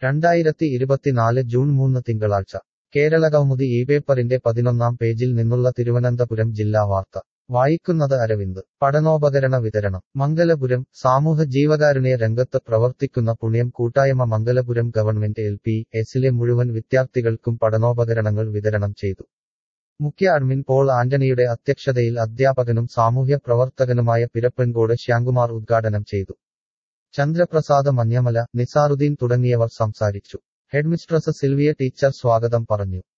രണ്ടായിരത്തി ഇരുപത്തിനാല് ജൂൺ മൂന്ന് തിങ്കളാഴ്ച കേരള കൗമുദി ഈ പേപ്പറിന്റെ പതിനൊന്നാം പേജിൽ നിന്നുള്ള തിരുവനന്തപുരം ജില്ലാ വാർത്ത വായിക്കുന്നത് അരവിന്ദ് പഠനോപകരണ വിതരണം മംഗലപുരം സാമൂഹ ജീവകാരുണ്യ രംഗത്ത് പ്രവർത്തിക്കുന്ന പുണ്യം കൂട്ടായ്മ മംഗലപുരം ഗവൺമെന്റ് എൽ പി എസിലെ മുഴുവൻ വിദ്യാർത്ഥികൾക്കും പഠനോപകരണങ്ങൾ വിതരണം ചെയ്തു മുഖ്യ അഡ്മിൻ പോൾ ആന്റണിയുടെ അധ്യക്ഷതയിൽ അധ്യാപകനും സാമൂഹ്യ പ്രവർത്തകനുമായ പിരപ്പൻകോട് ശ്യാംകുമാർ ഉദ്ഘാടനം ചെയ്തു ചന്ദ്രപ്രസാദ് മഞ്ഞമല നിസാറുദ്ദീൻ തുടങ്ങിയവർ സംസാരിച്ചു ഹെഡ്മിസ്ട്രസ് സിൽവിയ ടീച്ചർ സ്വാഗതം പറഞ്ഞു